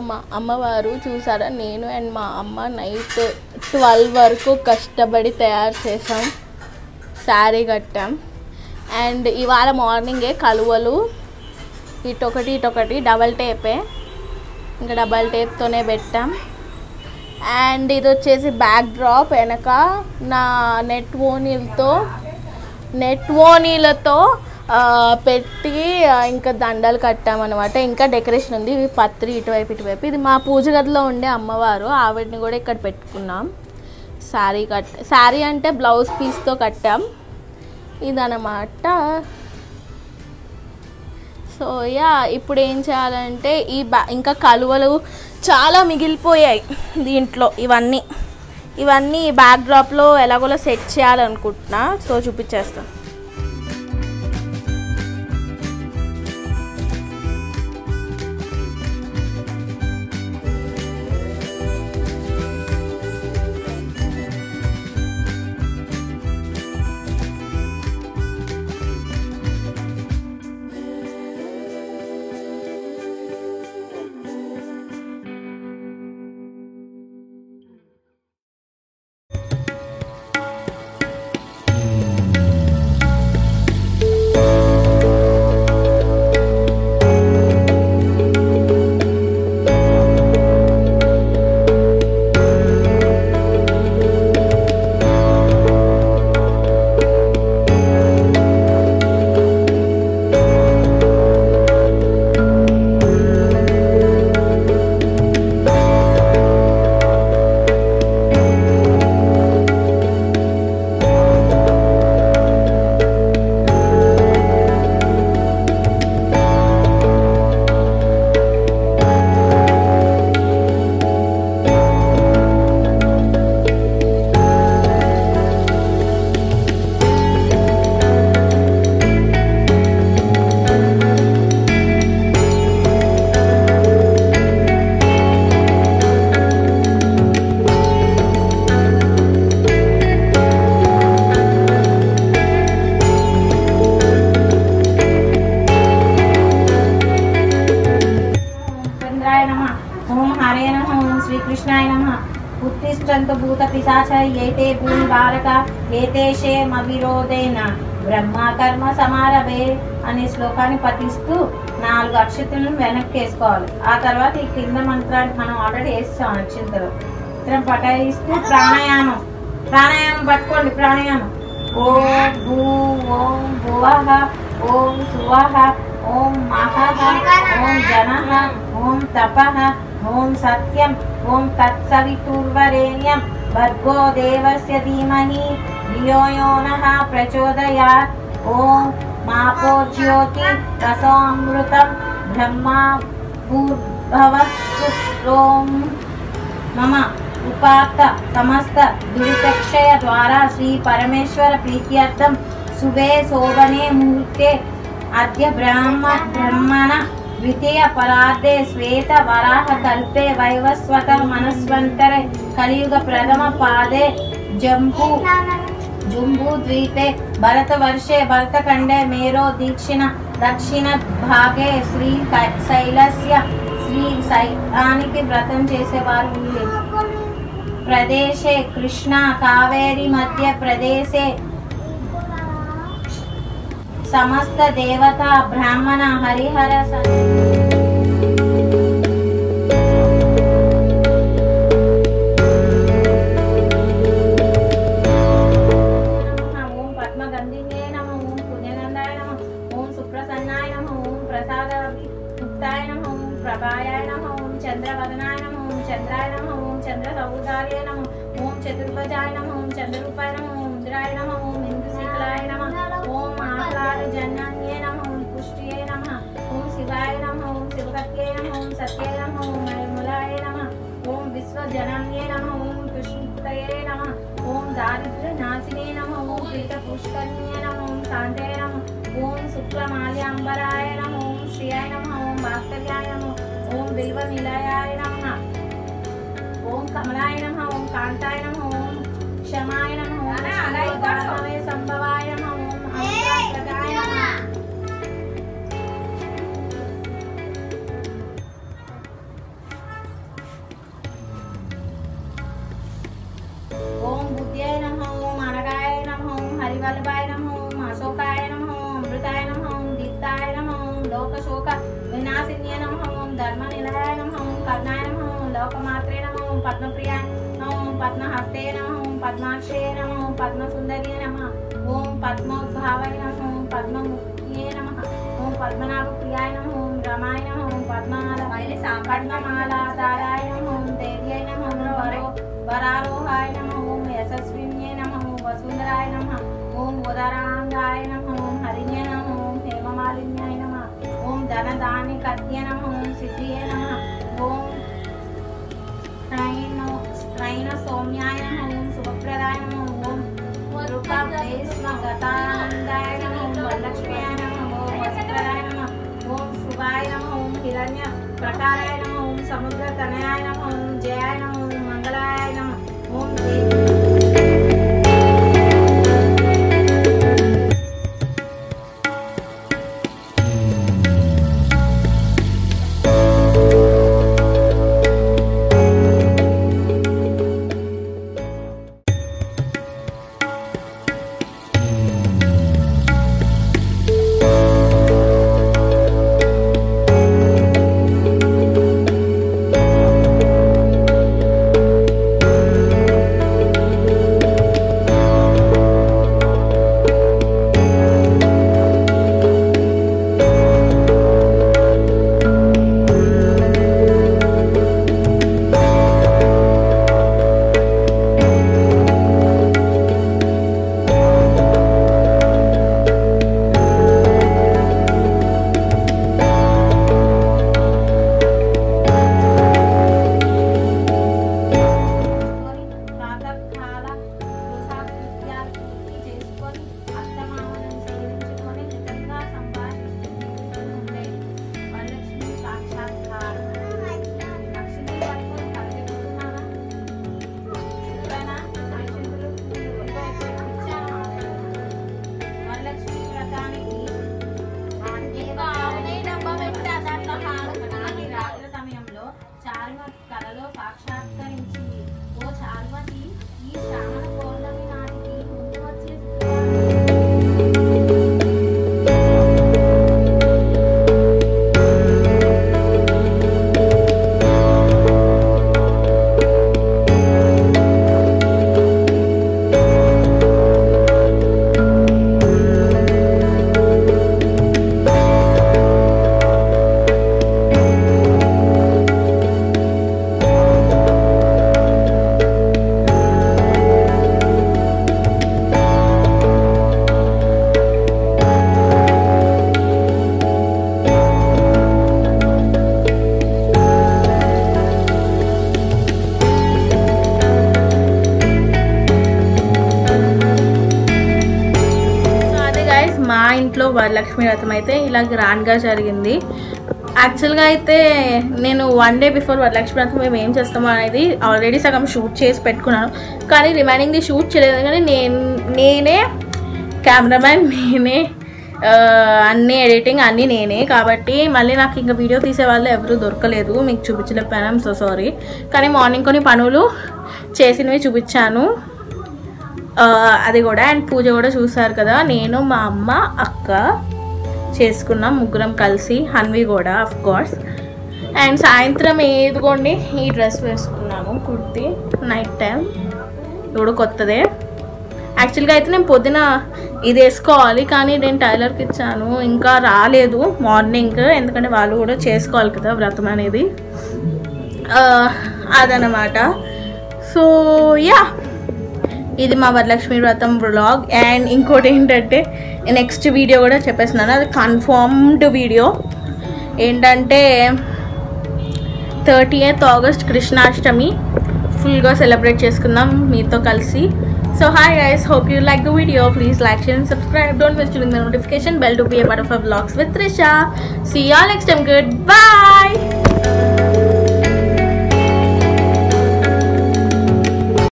మా అమ్మవారు చూసారా నేను అండ్ మా అమ్మ నైట్ ట్వెల్వ్ వరకు కష్టపడి తయారు చేసాం శారీ కట్టాం అండ్ ఇవాళ మార్నింగే కలువలు ఇటొకటి ఇటొకటి డబల్ టేపే ఇంకా డబల్ టేప్తోనే పెట్టాం అండ్ ఇది వచ్చేసి బ్యాక్ డ్రాప్ వెనక నా నెట్ ఓనీలతో నెట్ ఓనీలతో ఆ, పెట్టి ఆ, ఇంకా దండలు కట్టామన్నమాట ఇంకా డెకరేషన్ ఉంది ఇవి పత్రి ఇటువైపు ఇటువైపు ఇది మా పూజ గదిలో ఉండే అమ్మవారు ఆవిడని కూడా ఇక్కడ పెట్టుకున్నాం శారీ కట్ శారీ అంటే బ్లౌజ్ పీస్తో కట్టాం ఇదన్నమాట సో యా ఇప్పుడు ఏం చేయాలంటే ఈ బ్యా ఇంకా కలువలు చాలా మిగిలిపోయాయి దీంట్లో ఇవన్నీ ఇవన్నీ బ్యాక్ డ్రాప్లో ఎలాగోలా సెట్ చేయాలనుకుంటున్నా సో చూపించేస్తాను చంద్రాయ నమ ఓం హరే నమ ఓం శ్రీకృష్ణాయ నమ ఉత్తిష్టంతు భూత పిశాచ ఏతే భూమి బాలక ఏతేషే మవిరోధేన బ్రహ్మ కర్మ సమారభే అనే శ్లోకాన్ని పఠిస్తూ నాలుగు అక్షతులను వెనక్కి వేసుకోవాలి ఆ తర్వాత ఈ కింద మంత్రాన్ని మనం ఆల్రెడీ వేస్తాం అక్షంతలు ఇతరం పఠయిస్తూ ప్రాణాయామం ప్రాణాయామం పట్టుకోండి ప్రాణాయామం ఓం భూ ఓం భువః ఓం సువః ఓం మహః ఓం జనః ఓం తపః ఓం సత్యం ఓం తత్సవితుర్వరేణ్యం భర్గో దేవస్య ధీమహి ధియో యో నః ప్రచోదయాత్ ఓం మాపో జ్యోతి రసోమృతం బ్రహ్మా భూర్భవస్సు మమ ఉపాత్త సమస్త దురితక్షయ ద్వారా శ్రీ పరమేశ్వర ప్రీత్యర్థం శుభే శోభనే ముహూర్తే అద్య బ్రాహ్మ బ్రహ్మణ ద్వితీయ పరార్థే శ్వేత వరాహ కల్పే వైవస్వత మనస్వంతరే కలియుగ ప్రథమ పాదే జంబూ జుంబూ ద్వీపే భరతవర్షే భరతఖండే మేరో దీక్షిణ దక్షిణ భాగే శ్రీ కై- శైలస్య శ్రీ శైలానికి వ్రతం చేసేవారు వీళ్ళే. ప్రదేశే కృష్ణ కావేరి మధ్య ప్రదేశే సమస్త దేవత బ్రాహ్మణ హరిహర స- నమః ఓం పద్మగంధిన్యే నమః ఓం పుణ్యగంధాయ నమః ఓం సుప్రసన్నాయ నమః ఓం ప్రసాదయుక్తాయ నమః ఓం ప్రభాయాయ నమః ఓం చంద్రవదనాయ నమః ఓం చంద్రాయ నమః ఓం చంద్ర సౌదార్య నమః ఓం చతుర్భుజాయ నమః ఓం చంద్రరూపాయ నమః ఓం ఇంద్రాయ నమః ఓం ఇంద్రశీలాయ నమః ఓం ఆహ్లాద జన్యే నమః ఓం పుష్టియే నమః ఓం శివాయ నమః ఓం శివకత్యే నమః ఓం సత్యే నమః ఓం నిర్మలాయ నమః ఓం విశ్వజనన్యే నమః ఓం కృష్ణుతయే నమః ఓం దారిద్ర్య నాశినే నమః ఓం ప్రీత పుష్కర్ణ్యే నమః ఓం శాంతే నమః ఓం శుక్లమాల్యాంబరాయ నమః ఓం శ్రియాయ నమః ఓం భాస్కర్యాయ నమః ఓం బిల్వ నిలయాయ నమః ఓం కమలాయ నమః ఓం కాంతాయ నమః ఓం క్షమాయ నమః ఓం శివోదానవే సంభవాయ నమః ఓం అమృతాయ నమః శోక వినాశిన్యే నమః ఓం ధర్మ నిలయాయ నమః ఓం కర్ణాయ నమః ఓం లోకమాత్రే నమః ఓం పద్మప్రియాయ నమః ఓం పద్మహస్తే నమః ఓం పద్మాక్షే నమః ఓం పద్మసుందర్యే నమః ఓం పద్మోద్భావాయ నమః ఓం పద్మముఖ్యే నమః ఓం పద్మనాభ ప్రియాయ నమః ఓం రమాయ నమః ఓం పద్మమాల పద్మమాలాధారాయ నమః ఓం దేవ్యై నమః ఓం వరో వరారోహాయ నమః ఓం యశస్విన్యే నమః ఓం వసుంధరాయ నమః ఓం ఉదరాంగాయ నమః ఓం హరిణ్యే నమః ఓం హేమమాలిన్యాయ నమః ఓం ధనదాని కద్య నమః ఓం సిద్ధియే నమః ఓం స్త్రైణ స్త్రైణ సౌమ్యాయ నమః ఓం శుభప్రదాయ నమః ఓం గతానందాయ నమః ఓం వరలక్ష్మ్యాయ నమః ఓం వస్త్రదాయ నమః ఓం శుభాయ నమః ఓం హిరణ్య ప్రకారాయ నమః ఓం సముద్ర తనయాయ నమః ఓం జయాయ నమః ఓం మంగళాయ నమః ఓం దేవి ప్రాతకాల గృహకృత్యాలు పూర్తి చేసుకొని అత్తమామలను సేవించుకొని నిజంగా సంపాదించుకుంటే వరలక్ష్మి సాక్షాత్కారం లక్ష్మీ వైపు కలిగిస్తున్నానా చెప్పానా ఐశ్వర్యులు ఇచ్చాను వరలక్ష్మి వ్రతానికి నాటి రాత్రి సమయంలో చారుమతి కలలో సాక్షాత్కరించింది ఓ చారుమతి ఈ శ్రావణ పౌర్ణమి నాటికి ముందు వచ్చే శుక్రవారం సో అదే గైస్ మా ఇంట్లో వరలక్ష్మి వ్రతం అయితే ఇలా గ్రాండ్గా జరిగింది యాక్చువల్గా అయితే నేను వన్ డే బిఫోర్ వరలక్ష్మి వ్రతం మేము ఏం చేస్తామో అనేది ఆల్రెడీ సగం షూట్ చేసి పెట్టుకున్నాను కానీ రిమైనింగ్ది షూట్ చేయలేదు కానీ నేను నేనే కెమెరామ్యాన్ నేనే ఆ, అన్ని ఎడిటింగ్ అన్నీ నేనే కాబట్టి మళ్ళీ నాకు ఇంకా వీడియో తీసే వాళ్ళు ఎవరు దొరకలేదు మీకు చూపించలేకపోయాను సో సారీ కానీ మార్నింగ్ కొన్ని పనులు చేసినవి చూపించాను ఆ, అది కూడా అండ్ పూజ కూడా చూసారు కదా నేను మా అమ్మ అక్క చేసుకున్నాం ముగ్గురం కలిసి హన్వి కూడా అఫ్ కోర్స్ అండ్ సాయంత్రం ఏదిగోండి ఈ డ్రెస్ వేసుకున్నాను కుర్తి నైట్ టైం ఇది కూడా కొత్తదే యాక్చువల్గా అయితే నేను పొద్దున ఇది వేసుకోవాలి కానీ నేను టైలర్కి ఇచ్చాను ఇంకా రాలేదు మార్నింగ్ ఎందుకంటే వాళ్ళు కూడా చేసుకోవాలి కదా వ్రతం అనేది ఆ, అదనమాట సో యా ఇది మా వరలక్ష్మి వ్రతం బ్లాగ్ అండ్ ఇంకోటి ఏంటంటే నెక్స్ట్ వీడియో కూడా చెప్పేస్తున్నాను అది కన్ఫర్మ్డ్ వీడియో ఏంటంటే థర్టీ ఎయిత్ ఆగస్ట్ కృష్ణాష్టమి ఫుల్గా సెలబ్రేట్ చేసుకుందాం మీతో కలిసి so hi guys hope you like the video please like share and subscribe don't miss the notification bell to be a part of our vlogs with Trisha. See y'all next time. Goodbye.